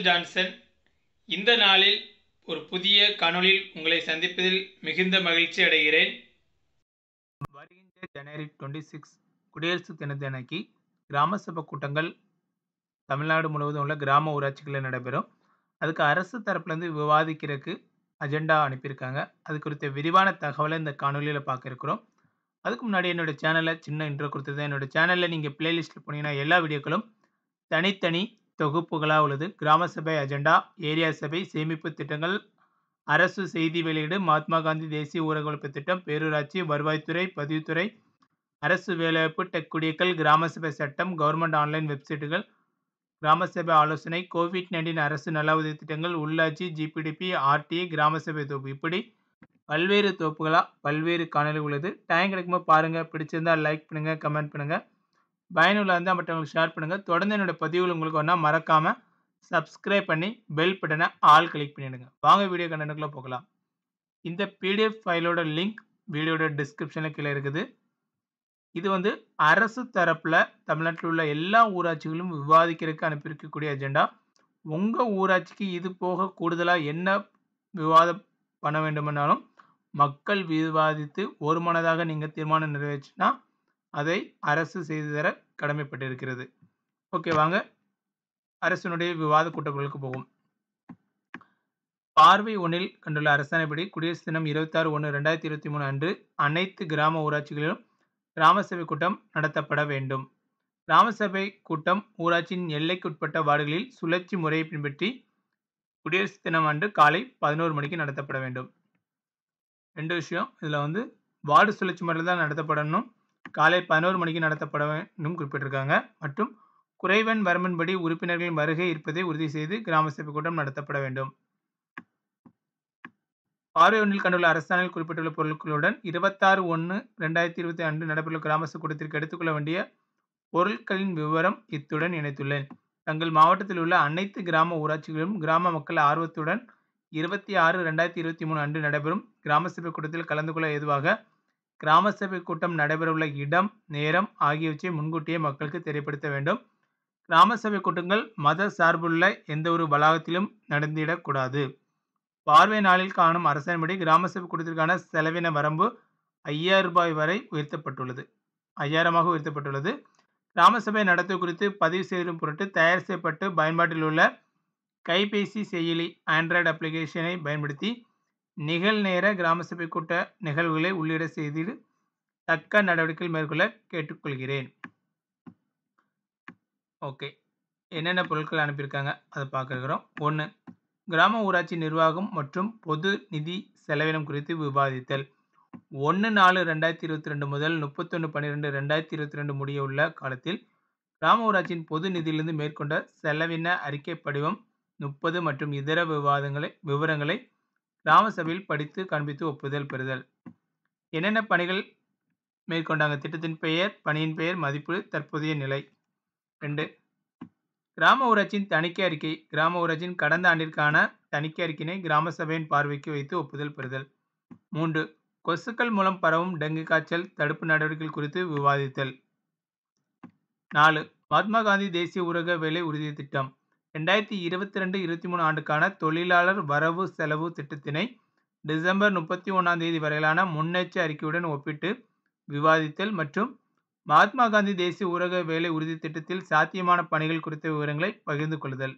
Michael Johnson இந்த நாளில் ஒரு புதிய காணொளியில் உங்களை சந்திப்பதில் மிகுந்த மகிழ்ச்சி அடைகிறேன் வருகின்ற ஜனவரி டுவெண்ட்டி சிக்ஸ் குடியரசு தினத்தன்னைக்கு கிராம சபை கூட்டங்கள் தமிழ்நாடு முழுவதும் உள்ள கிராம ஊராட்சிகளில் நடைபெறும் அதுக்கு அரசு தரப்புலேருந்து விவாதிக்கிறதுக்கு அஜெண்டா அனுப்பியிருக்காங்க அது குறித்த விரிவான தகவலை இந்த காணொலியில் பார்க்க இருக்கிறோம் அதுக்கு முன்னாடி என்னோட சேனலை சின்ன இன்ட்ரோ கொடுத்தது என்னோட சேனலில் நீங்கள் பிளேலிஸ்ட்டில் போனீங்கன்னா எல்லா வீடியோக்களும் தனித்தனி தொகுப்புகளாக உள்ளது கிராம சபை அஜெண்டா ஏரியா சபை சேமிப்பு திட்டங்கள் அரசு செய்தி வெளியீடு மகாத்மா காந்தி தேசிய ஊரக வளர்ப்பு திட்டம் பேரூராட்சி வருவாய்த்துறை பதிவுத்துறை அரசு வேலைவாய்ப்பு டெக் குடியக்கல் கிராம சபை சட்டம் கவர்மெண்ட் ஆன்லைன் வெப்சைட்டுகள் கிராம சபை ஆலோசனை கோவிட் நைன்டீன் அரசு நல உதவி திட்டங்கள் உள்ளாட்சி ஜிபிடிபி ஆர்டிஐ கிராம சபை தொகுப்பு இப்படி பல்வேறு தொகுப்புகளாக பல்வேறு காணொலி உள்ளது டைம் கிடைக்கும்போது பாருங்கள் பிடிச்சிருந்தா லைக் பண்ணுங்கள் கமெண்ட் பண்ணுங்கள் பயனுள்ள இருந்தால் மற்றவங்களுக்கு ஷேர் பண்ணுங்கள் தொடர்ந்து என்னோட பதிவுகள் உங்களுக்கு ஒன்றா மறக்காமல் சப்ஸ்கிரைப் பண்ணி பெல் பட்டனை ஆல் கிளிக் பண்ணிவிடுங்க வாங்க வீடியோ கண்டனுக்குள்ளே போகலாம் இந்த பிடிஎஃப் ஃபைலோட லிங்க் வீடியோட டிஸ்கிரிப்ஷனில் கீழே இருக்குது இது வந்து அரசு தரப்பில் தமிழ்நாட்டில் உள்ள எல்லா ஊராட்சிகளும் விவாதிக்கிறதுக்கு அனுப்பியிருக்கக்கூடிய அஜெண்டா உங்கள் ஊராட்சிக்கு இது போக கூடுதலாக என்ன விவாதம் பண்ண வேண்டுமென்றாலும் மக்கள் விவாதித்து ஒரு மனதாக நீங்கள் தீர்மானம் நிறைவேற்றினா அதை அரசு செய்து தர கடமைப்பட்டிருக்கிறது ஓகே வாங்க அரசினுடைய விவாத கூட்டங்களுக்கு போகும் பார்வை ஒன்றில் கண்டுள்ள அரசாணைப்படி குடியரசு தினம் இருபத்தாறு ஒன்று ரெண்டாயிரத்தி இருபத்தி மூணு அன்று அனைத்து கிராம ஊராட்சிகளிலும் கிராம சபை கூட்டம் நடத்தப்பட வேண்டும் கிராம சபை கூட்டம் ஊராட்சியின் எல்லைக்குட்பட்ட வார்டுகளில் சுழற்சி முறையை பின்பற்றி குடியரசு தினம் அன்று காலை பதினோரு மணிக்கு நடத்தப்பட வேண்டும் ரெண்டு விஷயம் இதில் வந்து வார்டு சுழற்சி முறையில் தான் நடத்தப்படணும் காலை பதினோரு மணிக்கு நடத்தப்பட வேண்டும் குறிப்பிட்டிருக்காங்க மற்றும் குறைவன் வரம்பின்படி உறுப்பினர்களின் வருகை இருப்பதை உறுதி செய்து கிராம சபை கூட்டம் நடத்தப்பட வேண்டும் பார்வை ஒன்றில் கண்டுள்ள அரசாணையில் குறிப்பிட்டுள்ள பொருட்களுடன் இருபத்தாறு ஒன்று ரெண்டாயிரத்தி இருபத்தி அன்று நடைபெறும் கிராம சபை கூட்டத்திற்கு எடுத்துக்கொள்ள வேண்டிய பொருட்களின் விவரம் இத்துடன் இணைத்துள்ளேன் தங்கள் மாவட்டத்தில் உள்ள அனைத்து கிராம ஊராட்சிகளிலும் கிராம மக்கள் ஆர்வத்துடன் இருபத்தி ஆறு ரெண்டாயிரத்தி இருபத்தி மூணு அன்று நடைபெறும் கிராம சபை கூட்டத்தில் கலந்து கொள்ள ஏதுவாக கிராம சபை கூட்டம் நடைபெறவுள்ள இடம் நேரம் ஆகியவற்றை முன்கூட்டியே மக்களுக்கு தெரியப்படுத்த வேண்டும் கிராம சபை கூட்டங்கள் மத சார்புள்ள எந்த ஒரு வளாகத்திலும் நடந்திடக்கூடாது பார்வை நாளில் காணும் அரசாணைப்படி கிராம சபை கூட்டத்திற்கான செலவின வரம்பு ஐயாயிரம் ரூபாய் வரை உயர்த்தப்பட்டுள்ளது ஐயாயிரமாக உயர்த்தப்பட்டுள்ளது கிராம சபை நடத்துவது குறித்து பதிவு செய்யும் பொருட்டு தயார் செய்யப்பட்டு பயன்பாட்டில் உள்ள கைபேசி செயலி ஆண்ட்ராய்டு அப்ளிகேஷனை பயன்படுத்தி நிகழ்நேர கிராம சபை கூட்ட நிகழ்வுகளை உள்ளிட செய்து தக்க நடவடிக்கைகள் மேற்கொள்ள கேட்டுக்கொள்கிறேன் ஓகே என்னென்ன பொருட்கள் அனுப்பியிருக்காங்க அதை பார்க்குறோம் ஒன்று கிராம ஊராட்சி நிர்வாகம் மற்றும் பொது நிதி செலவினம் குறித்து விவாதித்தல் ஒன்று நாலு ரெண்டாயிரத்தி இருபத்தி ரெண்டு முதல் முப்பத்தொன்று பன்னிரெண்டு ரெண்டாயிரத்தி இருபத்தி ரெண்டு முடிய உள்ள காலத்தில் கிராம ஊராட்சியின் பொது நிதியிலிருந்து மேற்கொண்ட செலவின அறிக்கை படிவம் முப்பது மற்றும் இதர விவாதங்களை விவரங்களை கிராம சபையில் படித்து காண்பித்து ஒப்புதல் பெறுதல் என்னென்ன பணிகள் மேற்கொண்டாங்க திட்டத்தின் பெயர் பணியின் பெயர் மதிப்பு தற்போதைய நிலை ரெண்டு கிராம ஊராட்சியின் தணிக்கை அறிக்கை கிராம ஊராட்சியின் கடந்த ஆண்டிற்கான தணிக்கை அறிக்கையினை கிராம சபையின் பார்வைக்கு வைத்து ஒப்புதல் பெறுதல் மூன்று கொசுக்கள் மூலம் பரவும் டெங்கு காய்ச்சல் தடுப்பு நடவடிக்கைகள் குறித்து விவாதித்தல் நாலு மகாத்மா காந்தி தேசிய ஊரக வேலை உறுதி திட்டம் ரெண்டாயிரத்தி இருபத்தி ரெண்டு இருபத்தி மூணு ஆண்டுக்கான தொழிலாளர் வரவு செலவு திட்டத்தினை டிசம்பர் முப்பத்தி ஒன்றாம் தேதி வரையிலான முன்னெச்ச அறிக்கையுடன் ஒப்பிட்டு விவாதித்தல் மற்றும் மகாத்மா காந்தி தேசிய ஊரக வேலை உறுதி திட்டத்தில் சாத்தியமான பணிகள் குறித்த விவரங்களை பகிர்ந்து கொள்ளுதல்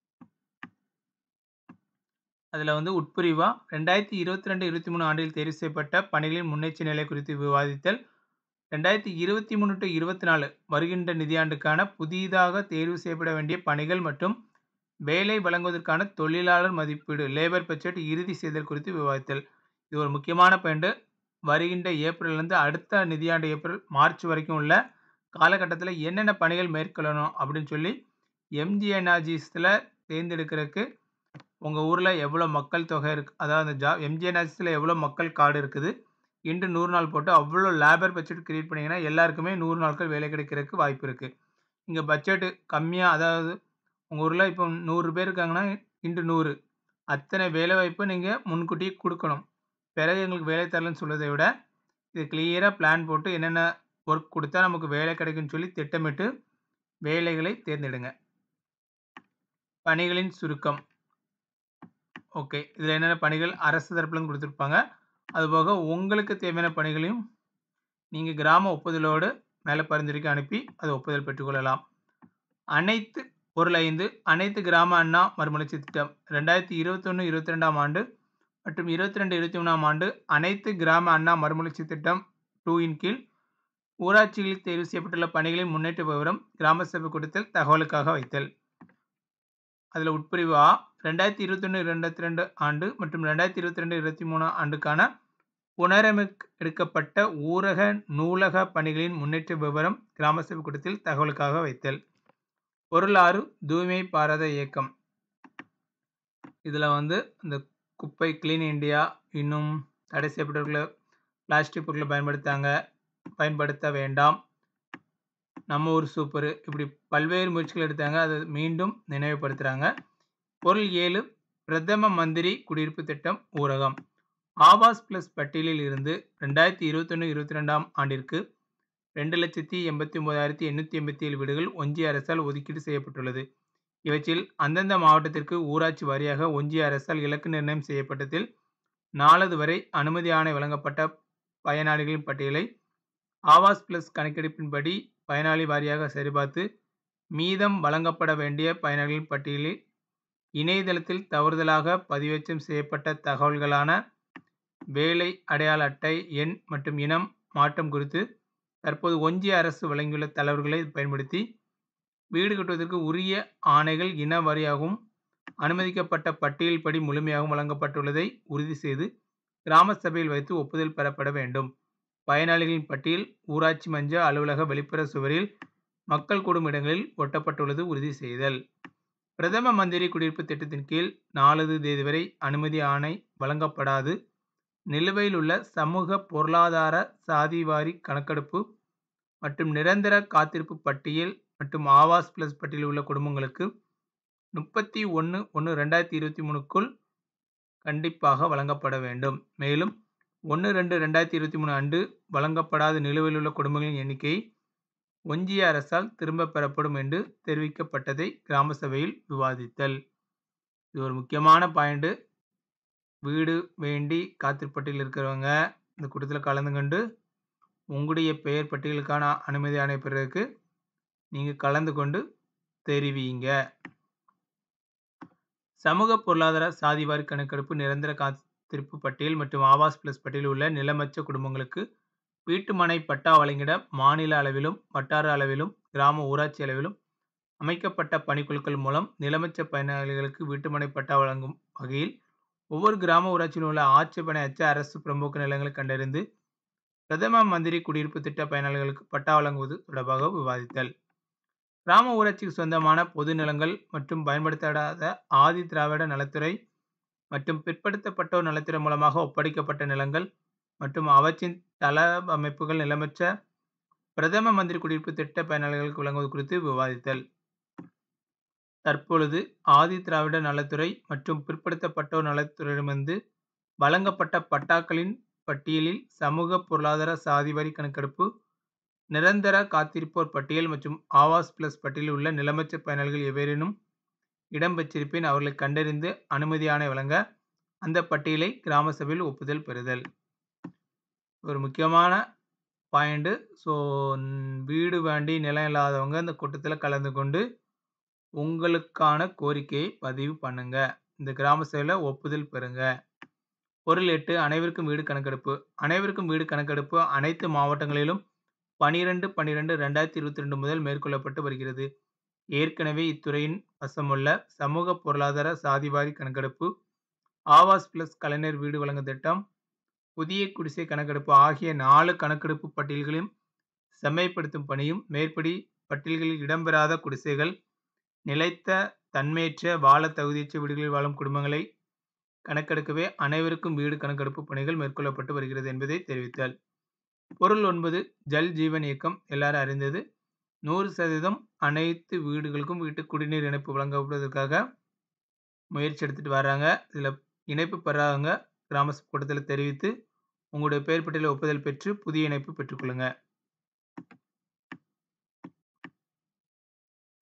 அதில் வந்து உட்பிரிவா ரெண்டாயிரத்தி இருபத்தி ரெண்டு இருபத்தி மூணு ஆண்டில் தேர்வு செய்யப்பட்ட பணிகளின் முன்னேற்ற நிலை குறித்து விவாதித்தல் ரெண்டாயிரத்தி இருபத்தி மூணு டு இருபத்தி நாலு வருகின்ற நிதியாண்டுக்கான புதிதாக தேர்வு செய்யப்பட வேண்டிய பணிகள் மற்றும் வேலை வழங்குவதற்கான தொழிலாளர் மதிப்பீடு லேபர் பட்ஜெட் இறுதி செய்தல் குறித்து விவாதித்தல் இது ஒரு முக்கியமான பாயிண்ட் வருகின்ற ஏப்ரல்லேருந்து அடுத்த நிதியாண்டு ஏப்ரல் மார்ச் வரைக்கும் உள்ள காலகட்டத்தில் என்னென்ன பணிகள் மேற்கொள்ளணும் அப்படின்னு சொல்லி எம்ஜிஎன்ஆர்ஜிஸில் தேர்ந்தெடுக்கிறதுக்கு உங்கள் ஊரில் எவ்வளோ மக்கள் தொகை இருக்குது அதாவது அந்த ஜா எம்ஜிஎன்ஆர்ஜிஸில் எவ்வளோ மக்கள் கார்டு இருக்குது இன்று நூறு நாள் போட்டு அவ்வளோ லேபர் பட்ஜெட் க்ரியேட் பண்ணிங்கன்னா எல்லாருக்குமே நூறு நாட்கள் வேலை கிடைக்கிறதுக்கு வாய்ப்பு இருக்குது இங்கே பட்ஜெட்டு கம்மியாக அதாவது உங்கள் ஊரில் இப்போ நூறு பேர் இருக்காங்கன்னா இன்று நூறு அத்தனை வேலை வாய்ப்பு நீங்கள் முன்கூட்டியே கொடுக்கணும் பிறகு எங்களுக்கு வேலை தரலன்னு சொல்வதை விட இது கிளியராக பிளான் போட்டு என்னென்ன ஒர்க் கொடுத்தா நமக்கு வேலை கிடைக்கும்னு சொல்லி திட்டமிட்டு வேலைகளை தேர்ந்தெடுங்க பணிகளின் சுருக்கம் ஓகே இதில் என்னென்ன பணிகள் அரசு தரப்புலேருந்து கொடுத்துருப்பாங்க அதுபோக உங்களுக்கு தேவையான பணிகளையும் நீங்கள் கிராம ஒப்புதலோடு மேலே பரிந்துரைக்கு அனுப்பி அதை ஒப்புதல் பெற்றுக்கொள்ளலாம் அனைத்து பொருள் ஐந்து அனைத்து கிராம அண்ணா மறுமலர்ச்சி திட்டம் ரெண்டாயிரத்தி இருபத்தொன்று இருபத்தி ரெண்டாம் ஆண்டு மற்றும் இருபத்தி ரெண்டு இருபத்தி மூணாம் ஆண்டு அனைத்து கிராம அண்ணா மறுமலர்ச்சி திட்டம் டூவின் கீழ் ஊராட்சிகளில் தேர்வு செய்யப்பட்டுள்ள பணிகளின் முன்னேற்ற விவரம் கிராம சபை கூட்டத்தில் தகவலுக்காக வைத்தல் அதில் உட்பிரிவு ஆ ரெண்டாயிரத்தி இருபத்தொன்று ரெண்டாயிரத்தி ரெண்டு ஆண்டு மற்றும் ரெண்டாயிரத்தி இருபத்தி ரெண்டு இருபத்தி மூணு ஆண்டுக்கான புனரமைக் எடுக்கப்பட்ட ஊரக நூலக பணிகளின் முன்னேற்ற விவரம் கிராம சபை கூட்டத்தில் தகவலுக்காக வைத்தல் பொருளாறு தூய்மை பாரத இயக்கம் இதில் வந்து இந்த குப்பை கிளீன் இந்தியா இன்னும் தடை செய்யப்பட்டுள்ள பிளாஸ்டிக் பொருட்களை பயன்படுத்தாங்க பயன்படுத்த வேண்டாம் நம்ம ஊர் சூப்பரு இப்படி பல்வேறு முயற்சிகள் எடுத்தாங்க அதை மீண்டும் நினைவுபடுத்துகிறாங்க பொருள் ஏழு பிரதம மந்திரி குடியிருப்பு திட்டம் ஊரகம் ஆவாஸ் பிளஸ் பட்டியலில் இருந்து ரெண்டாயிரத்தி இருபத்தொன்று இருபத்தி ரெண்டாம் ஆண்டிற்கு ரெண்டு லட்சத்தி எண்பத்தி ஒன்பதாயிரத்தி எண்ணூற்றி எண்பத்தி ஏழு வீடுகள் ஒன்றிய அரசால் ஒதுக்கீடு செய்யப்பட்டுள்ளது இவற்றில் அந்தந்த மாவட்டத்திற்கு ஊராட்சி வாரியாக ஒன்றிய அரசால் இலக்கு நிர்ணயம் செய்யப்பட்டதில் நாளது வரை அனுமதி ஆணை வழங்கப்பட்ட பயனாளிகளின் பட்டியலை ஆவாஸ் பிளஸ் கணக்கெடுப்பின்படி பயனாளி வாரியாக சரிபார்த்து மீதம் வழங்கப்பட வேண்டிய பயனாளிகளின் பட்டியலில் இணையதளத்தில் தவறுதலாக பதிவேற்றம் செய்யப்பட்ட தகவல்களான வேலை அடையாள அட்டை எண் மற்றும் இனம் மாற்றம் குறித்து தற்போது ஒன்றிய அரசு வழங்கியுள்ள தளர்வுகளை பயன்படுத்தி வீடு கட்டுவதற்கு உரிய ஆணைகள் இன வாரியாகவும் அனுமதிக்கப்பட்ட பட்டியல் படி முழுமையாகவும் வழங்கப்பட்டுள்ளதை உறுதி செய்து கிராம சபையில் வைத்து ஒப்புதல் பெறப்பட வேண்டும் பயனாளிகளின் பட்டியல் ஊராட்சி மன்ற அலுவலக வெளிப்புற சுவரில் மக்கள் கூடும் இடங்களில் ஒட்டப்பட்டுள்ளது உறுதி செய்தல் பிரதம மந்திரி குடியிருப்பு திட்டத்தின் கீழ் நாலது தேதி வரை அனுமதி ஆணை வழங்கப்படாது நிலுவையில் உள்ள சமூக பொருளாதார சாதிவாரி கணக்கெடுப்பு மற்றும் நிரந்தர காத்திருப்பு பட்டியல் மற்றும் ஆவாஸ் பிளஸ் பட்டியலில் உள்ள குடும்பங்களுக்கு முப்பத்தி ஒன்று ஒன்று ரெண்டாயிரத்தி இருபத்தி மூணுக்குள் கண்டிப்பாக வழங்கப்பட வேண்டும் மேலும் ஒன்று ரெண்டு ரெண்டாயிரத்தி இருபத்தி மூணு அன்று வழங்கப்படாத நிலுவையில் உள்ள குடும்பங்களின் எண்ணிக்கை ஒன்றிய அரசால் திரும்ப பெறப்படும் என்று தெரிவிக்கப்பட்டதை கிராம சபையில் விவாதித்தல் இது ஒரு முக்கியமான பாயிண்ட்டு வீடு வேண்டி காத்திருப்பட்டியில் இருக்கிறவங்க இந்த கூட்டத்தில் கலந்து கொண்டு உங்களுடைய பெயர் பட்டியலுக்கான அனுமதி ஆணை பெறதுக்கு நீங்கள் கலந்து கொண்டு தெரிவிங்க சமூக பொருளாதார சாதிவாரி கணக்கெடுப்பு நிரந்தர காத்திருப்பு பட்டியல் மற்றும் ஆவாஸ் பிளஸ் பட்டியலில் உள்ள நிலமற்ற குடும்பங்களுக்கு வீட்டுமனை பட்டா வழங்கிட மாநில அளவிலும் வட்டார அளவிலும் கிராம ஊராட்சி அளவிலும் அமைக்கப்பட்ட பணிக்குழுக்கள் மூலம் நிலமற்ற பயனாளிகளுக்கு வீட்டுமனை பட்டா வழங்கும் வகையில் ஒவ்வொரு கிராம ஊராட்சியிலும் உள்ள ஆட்சேபனை அச்ச அரசு புறம்போக்கு நிலங்களை கண்டறிந்து பிரதம மந்திரி குடியிருப்பு திட்ட பயனாளிகளுக்கு பட்டா வழங்குவது தொடர்பாக விவாதித்தல் கிராம ஊராட்சிக்கு சொந்தமான பொது நிலங்கள் மற்றும் பயன்படுத்தாத ஆதி திராவிட நலத்துறை மற்றும் பிற்படுத்தப்பட்டோர் நலத்துறை மூலமாக ஒப்படைக்கப்பட்ட நிலங்கள் மற்றும் அவற்றின் தள அமைப்புகள் நிலமற்ற பிரதம மந்திரி குடியிருப்பு திட்ட பயனாளிகளுக்கு வழங்குவது குறித்து விவாதித்தல் தற்பொழுது ஆதி திராவிட நலத்துறை மற்றும் பிற்படுத்தப்பட்டோர் நலத்துறையிடமிருந்து வழங்கப்பட்ட பட்டாக்களின் பட்டியலில் சமூக பொருளாதார சாதிவாரி கணக்கெடுப்பு நிரந்தர காத்திருப்போர் பட்டியல் மற்றும் ஆவாஸ் பிளஸ் பட்டியலில் உள்ள நிலமற்ற பயனாளிகள் எவரேனும் இடம்பெற்றிருப்பின் அவர்களை கண்டறிந்து அனுமதி ஆணை வழங்க அந்த பட்டியலை கிராம சபையில் ஒப்புதல் பெறுதல் ஒரு முக்கியமான பாயிண்ட்டு ஸோ வீடு வேண்டி நிலம் இல்லாதவங்க இந்த கூட்டத்தில் கலந்து கொண்டு உங்களுக்கான கோரிக்கையை பதிவு பண்ணுங்க இந்த கிராம சபையில் ஒப்புதல் பெறுங்க பொருள் எட்டு அனைவருக்கும் வீடு கணக்கெடுப்பு அனைவருக்கும் வீடு கணக்கெடுப்பு அனைத்து மாவட்டங்களிலும் பனிரெண்டு பன்னிரெண்டு ரெண்டாயிரத்தி இருபத்தி ரெண்டு முதல் மேற்கொள்ளப்பட்டு வருகிறது ஏற்கனவே இத்துறையின் வசமுள்ள சமூக பொருளாதார சாதிவாரி கணக்கெடுப்பு ஆவாஸ் பிளஸ் கலைஞர் வீடு வழங்கும் திட்டம் புதிய குடிசை கணக்கெடுப்பு ஆகிய நாலு கணக்கெடுப்பு பட்டியல்களையும் செம்மைப்படுத்தும் பணியும் மேற்படி பட்டியல்களில் இடம்பெறாத குடிசைகள் நிலைத்த தன்மையற்ற வாழ தகுதியற்ற வீடுகளில் வாழும் குடும்பங்களை கணக்கெடுக்கவே அனைவருக்கும் வீடு கணக்கெடுப்பு பணிகள் மேற்கொள்ளப்பட்டு வருகிறது என்பதை தெரிவித்தார் பொருள் ஒன்பது ஜல் ஜீவன் இயக்கம் எல்லாரும் அறிந்தது நூறு சதவீதம் அனைத்து வீடுகளுக்கும் வீட்டு குடிநீர் இணைப்பு வழங்கப்படுவதற்காக முயற்சி எடுத்துகிட்டு வர்றாங்க இதில் இணைப்பு பெறாதவங்க கிராம கூட்டத்தில் தெரிவித்து உங்களுடைய பெயர் பட்டியலில் ஒப்புதல் பெற்று புதிய இணைப்பு பெற்றுக்கொள்ளுங்க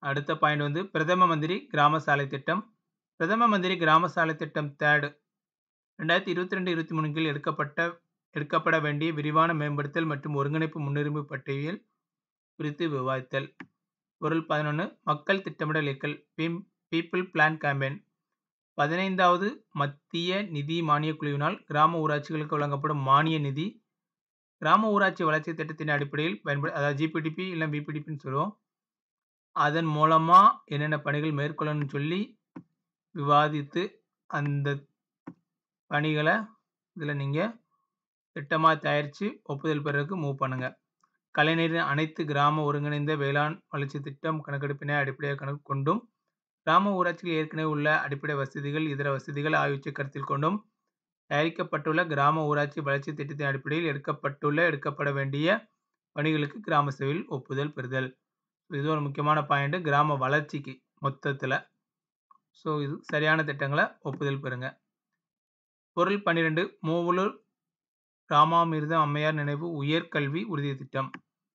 அடுத்த பாயிண்ட் வந்து பிரதம மந்திரி கிராம சாலை திட்டம் பிரதம மந்திரி கிராம சாலை திட்டம் தேர்டு ரெண்டாயிரத்தி இருபத்தி ரெண்டு இருபத்தி மூணு கீழ் எடுக்கப்பட்ட எடுக்கப்பட வேண்டிய விரிவான மேம்படுத்தல் மற்றும் ஒருங்கிணைப்பு முன்னுரிமை பட்டியல் குறித்து விவாதித்தல் பொருள் பதினொன்று மக்கள் திட்டமிடல் இயக்கல் பீப்புள் பிளான் கேம்பெயின் பதினைந்தாவது மத்திய நிதி மானிய குழுவினால் கிராம ஊராட்சிகளுக்கு வழங்கப்படும் மானிய நிதி கிராம ஊராட்சி வளர்ச்சி திட்டத்தின் அடிப்படையில் பயன்படு அதாவது ஜிபிடிபி இல்லை பிபிடிபின்னு சொல்லுவோம் அதன் மூலமாக என்னென்ன பணிகள் மேற்கொள்ளணும்னு சொல்லி விவாதித்து அந்த பணிகளை இதில் நீங்கள் திட்டமாக தயாரித்து ஒப்புதல் பெறதுக்கு மூவ் பண்ணுங்கள் கலைஞரின் அனைத்து கிராம ஒருங்கிணைந்த வேளாண் வளர்ச்சி திட்டம் கணக்கெடுப்பினை அடிப்படையாக கணக்கு கொண்டும் கிராம ஊராட்சியில் ஏற்கனவே உள்ள அடிப்படை வசதிகள் இதர வசதிகள் ஆகியவற்றை கருத்தில் கொண்டும் தயாரிக்கப்பட்டுள்ள கிராம ஊராட்சி வளர்ச்சி திட்டத்தின் அடிப்படையில் எடுக்கப்பட்டுள்ள எடுக்கப்பட வேண்டிய பணிகளுக்கு கிராம சபையில் ஒப்புதல் பெறுதல் இது ஒரு முக்கியமான பாயிண்ட் கிராம வளர்ச்சிக்கு மொத்தத்தில் ஸோ இது சரியான திட்டங்களை ஒப்புதல் பெறுங்க பொருள் பன்னிரெண்டு மூவலூர் ராமாமிர்த அம்மையார் நினைவு உயர்கல்வி உறுதி திட்டம்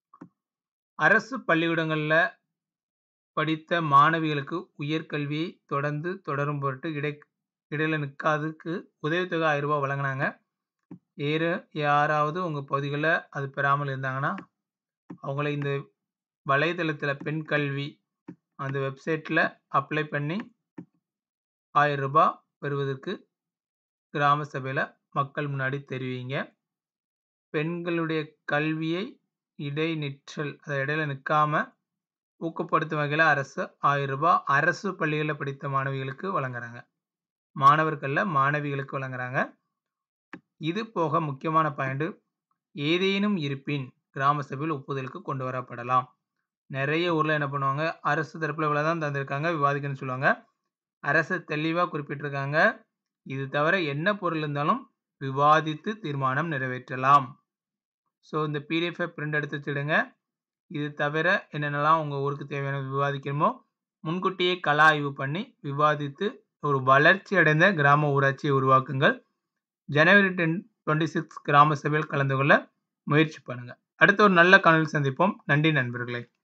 அரசு பள்ளிக்கூடங்களில் படித்த மாணவிகளுக்கு உயர்கல்வியை தொடர்ந்து தொடரும் பொருட்டு இடை இடையில நிற்காதுக்கு உதவித்தொகை ஆயிரம் ரூபாய் வழங்கினாங்க ஏறு யாராவது உங்கள் பகுதிகளில் அது பெறாமல் இருந்தாங்கன்னா அவங்கள இந்த வலைதளத்தில் பெண் கல்வி அந்த வெப்சைட்டில் அப்ளை பண்ணி ஆயிரம் ரூபாய் பெறுவதற்கு கிராம சபையில் மக்கள் முன்னாடி தெரிவிங்க பெண்களுடைய கல்வியை இடைநிற்றல் அதை இடையில நிற்காம ஊக்கப்படுத்தும் வகையில் அரசு ஆயிரம் ரூபாய் அரசு பள்ளிகளில் படித்த மாணவிகளுக்கு வழங்குறாங்க மாணவர்களில் மாணவிகளுக்கு வழங்குறாங்க இது போக முக்கியமான பாயிண்ட் ஏதேனும் இருப்பின் கிராம சபையில் ஒப்புதலுக்கு கொண்டு வரப்படலாம் நிறைய ஊரில் என்ன பண்ணுவாங்க அரசு தரப்பில் இவ்வளோ தான் தந்திருக்காங்க விவாதிக்கணும்னு சொல்லுவாங்க அரசு தெளிவாக குறிப்பிட்டிருக்காங்க இது தவிர என்ன பொருள் இருந்தாலும் விவாதித்து தீர்மானம் நிறைவேற்றலாம் ஸோ இந்த பிடிஎஃபை பிரிண்ட் எடுத்து வச்சுடுங்க இது தவிர என்னென்னலாம் உங்கள் ஊருக்கு தேவையான விவாதிக்கணுமோ முன்கூட்டியே கள ஆய்வு பண்ணி விவாதித்து ஒரு வளர்ச்சி அடைந்த கிராம ஊராட்சியை உருவாக்குங்கள் ஜனவரி டென் டுவெண்ட்டி சிக்ஸ் கிராம சபையில் கலந்து கொள்ள முயற்சி பண்ணுங்கள் அடுத்த ஒரு நல்ல காணொலி சந்திப்போம் நன்றி நண்பர்களே